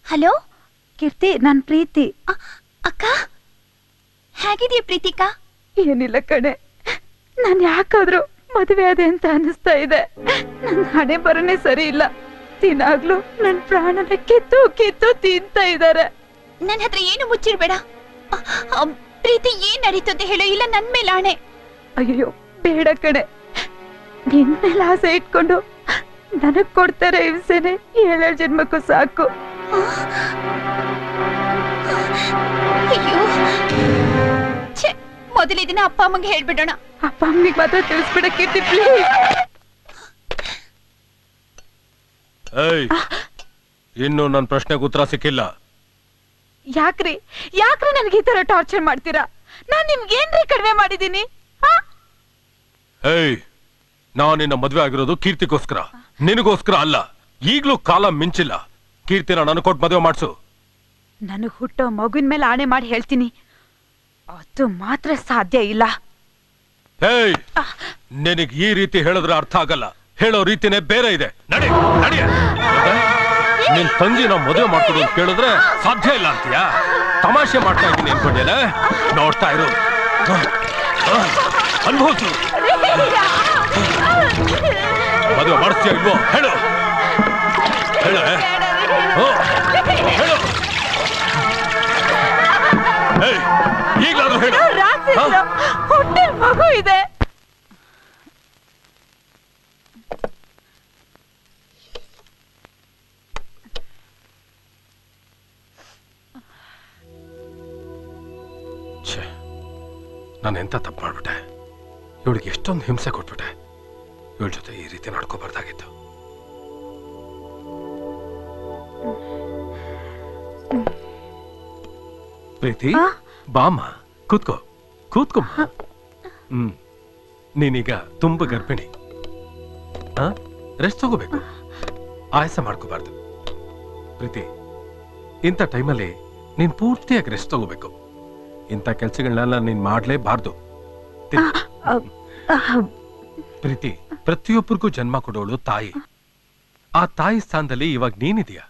Hello ಕೀರ್ತಿ ನನ್ ಪ್ರೀತಿ ಅಕ್ಕ ಹೇಗಿದೆಯಾ ಪ್ರೀತಿಕಾ ಏನಿಲ್ಲ ಕಣೆ ನಾನ್ ಯಾಕಾದ್ರೂ ಮದುವೆ ಆದೆ ಅಂತ ಅನಿಸ್ತಾ ಇದೆ ನನ್ ಹಣೆ ಬರನೇ ಸರಿ ಇಲ್ಲ ದಿನಾಗ್ಲೂ ನನ್ ಪ್ರಾಣನ ಕಿತ್ತು ಕಿತ್ತು ತಿಂತಾ ಇದಾರೆ ನನ್ನ ಹತ್ರ ಏನು ಮುಚ್ಚಿರ್ಬೇಡ ಅ, ಅ, ಪ್ರೀತಿ ಏನ್ ನಡೀತು ಅಂತ ಹೇಳು ಇಲ್ಲ ನನ್ ಮೇಲೆ ಆಣೆ ಅಯ್ಯೋ ಬೇಡ ಕಣೆ ನಿನ್ ಮೇಲೆ ಆಸೆ ಇಟ್ಕೊಂಡು ನನಗ್ ಕೊಡ್ತಾರೆ ಹಿಂಸೆನೆ ಏಳೇಳು ಜನ್ಮಕ್ಕೂ ಸಾಕು ಅಯ್ಯೋ ಛೆ, ಮೊದಲೇ ದಿನ ಅಪ್ಪ ಅಮ್ಮಂಗೆ ಹೇಳ್ಬಿಡೋಣ ಅಪ್ಪ ಅಮ್ಮಿಗೆ ಮಾತ್ರ ತಿಳಿಸ್ಬಿಡ ಕೀರ್ತಿ ಪ್ಲೀಸ್ ಏಯ್ ಇನ್ನು ನನ್ನ ಪ್ರಶ್ನೆಗೆ ಉತ್ತರ ಸಿಕ್ಕಿಲ್ಲ ಯಾಕ್ರಿ ಯಾಕ್ರಿ ನನ್ಗೆ ಈ ತರ ಟಾರ್ಚರ್ ಮಾಡ್ತೀರಾ ನಾನ್ ನಿಮ್ಗೆ ಏನ್ರಿ ಕಡಿಮೆ ಮಾಡಿದೀನಿ ಆ? ಏಯ್ ನಾನು ನಿನ್ನ ಮದ್ವೆ ಆಗಿರೋದು ಕೀರ್ತಿಗೋಸ್ಕರ ನಿನಗೋಸ್ಕರ ಅಲ್ಲ ಈಗ್ಲೂ ಕಾಲ ಮಿಂಚಿಲ್ಲ ಕೀರ್ತಿನ ನನಗೆ ಕೊಟ್ಟು ಮದುವೆ ಮಾಡ್ಸು ನನಗ್ ಹುಟ್ಟೋ ಮಗುವಿನ ಮೇಲೆ ಆಣೆ ಮಾಡಿ ಹೇಳ್ತೀನಿ ಅದು ಮಾತ್ರ ಸಾಧ್ಯ ಇಲ್ಲ ಏಯ್ ನಿನಗೆ ಈ ರೀತಿ ಹೇಳಿದ್ರೆ ಅರ್ಥ ಆಗಲ್ಲ ಹೇಳೋ ರೀತಿನೇ ಬೇರೆ ಇದೆ ನಡಿ ನಡಿ ನಿನ್ ತಂಗಿನ ಮದುವೆ ಮಾಡ್ಕೊಡು ಅಂತ ಕೇಳಿದ್ರೆ ಸಾಧ್ಯ ಇಲ್ಲ ಅಂತೀಯಾ ತಮಾಷೆ ಮಾಡ್ತಾ ಇದ್ದೀನಿ ಅನ್ಕೊಂಡೇನೆ ನೋಡ್ತಾ ಇರು ಅನ್ಭವಿಸು ಮದುವೆ ಮಾಡಿಸ್ತೀಯ ಇಲ್ವೋ ಹೇಳು ಹೇಳು ಹೋ, ಹೇಳು ಏಯ್ ಈಗಲಾದ್ರೂ ಹೇಳು ರಾಕ್ಷಸರು, ಹುಟ್ಟಿದ ಮಗು ಇದೆ ಛೇ ನಾನು ಎಂತ ತಪ್ಪು ಮಾಡ್ಬಿಟ್ಟೆ ಇವಳಿಗೆ ಎಷ್ಟೊಂದು ಹಿಂಸೆ ಕೊಟ್ಬಿಟ್ಟೆ ಇವಳ ಜೊತೆ ಈ ರೀತಿ ನಡ್ಕೋಬಾರ್ದಾಗಿತ್ತು ಪ್ರೀತಿ ಬಾಮ ಕೂತ್ಕೋ ಕೂತ್ಕೋ ಹ್ಮ್ ನೀನೀಗ ತುಂಬ ಗರ್ಭಿಣಿ ರೆಸ್ಟ್ ತಗೋಬೇಕು ಆಯಾಸ ಮಾಡ್ಕೋಬಾರ್ದು ಪ್ರೀತಿ ಇಂಥ ಟೈಮಲ್ಲಿ ನೀನ್ ಪೂರ್ತಿಯಾಗಿ ರೆಸ್ಟ್ ತಗೋಬೇಕು ಇಂಥ ಕೆಲಸಗಳನ್ನೆಲ್ಲ ನೀನ್ ಮಾಡ್ಲೇಬಾರ್ದು ಪ್ರೀತಿ ಪ್ರತಿಯೊಬ್ಬರಿಗೂ ಜನ್ಮ ಕೊಡೋಳು ತಾಯಿ ಆ ತಾಯಿ ಸ್ಥಾನದಲ್ಲಿ ಇವಾಗ ನೀನಿದೀಯ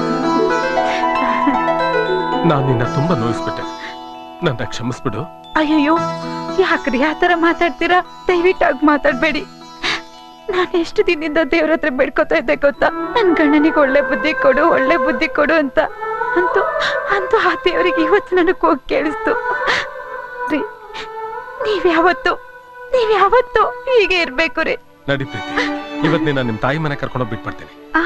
ನಾನ್ ನಿನ್ನ ತುಂಬಾ ನೋಯಿಸ್ಬಿಟ್ಟೆ ನನ್ನ ಕ್ಷಮಿಸ್ಬಿಡು ಅಯ್ಯಯ್ಯೋ ಯಾಕ್ರಿ ಆ ತರ ಮಾತಾಡ್ತೀರಾ ದಯವಿಟ್ಟಾಗಿ ಮಾತಾಡ್ಬೇಡಿ ನಾನು ಎಷ್ಟು ದಿನದಿಂದ ದೇವ್ರ ಹತ್ರ ಬೇಡ್ಕೊತಾ ಇದ್ದೆ ಗೊತ್ತಾ ನನ್ ಗಂಡನಿಗೆ ಒಳ್ಳೆ ಬುದ್ಧಿ ಕೊಡು ಒಳ್ಳೆ ಬುದ್ಧಿ ಕೊಡು ಅಂತ ಅಂತೂ ಅಂತೂ ಆ ದೇವರಿಗೆ ಇವತ್ತು ನನಗೆ ಹೋಗಿ ಕೇಳಿಸ್ತು ರೀ ನೀವ್ ಯಾವತ್ತು ನೀವ್ ಯಾವತ್ತು ಹೀಗೆ ಇರ್ಬೇಕು ರೀ ನಡಿ ಪ್ರೀತಿ ಇವತ್ ನಿನ್ನ ನಿಮ್ ತಾಯಿ ಮನೆ ಕರ್ಕೊಂಡೋಗಿ ಬಿಟ್ಬಿಡ್ತೀನಿ ಆ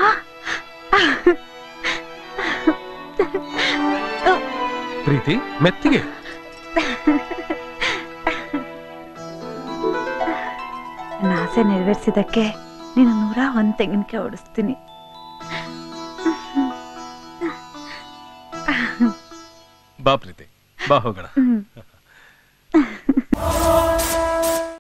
ಪ್ರೀತಿ ಮೆತ್ತಿಗೆ ನನ್ನ ಆಸೆ ನೆರವೇರಿಸಿದಕ್ಕೆ ನೀನು ನೂರ ಒಂದ್ ತೆಂಗಿನಕಾಯಿ ಓಡಿಸ್ತೀನಿ ಬಾ ಪ್ರೀತಿ ಬಾ ಹೋಗೋಣ ಹ್ಮ್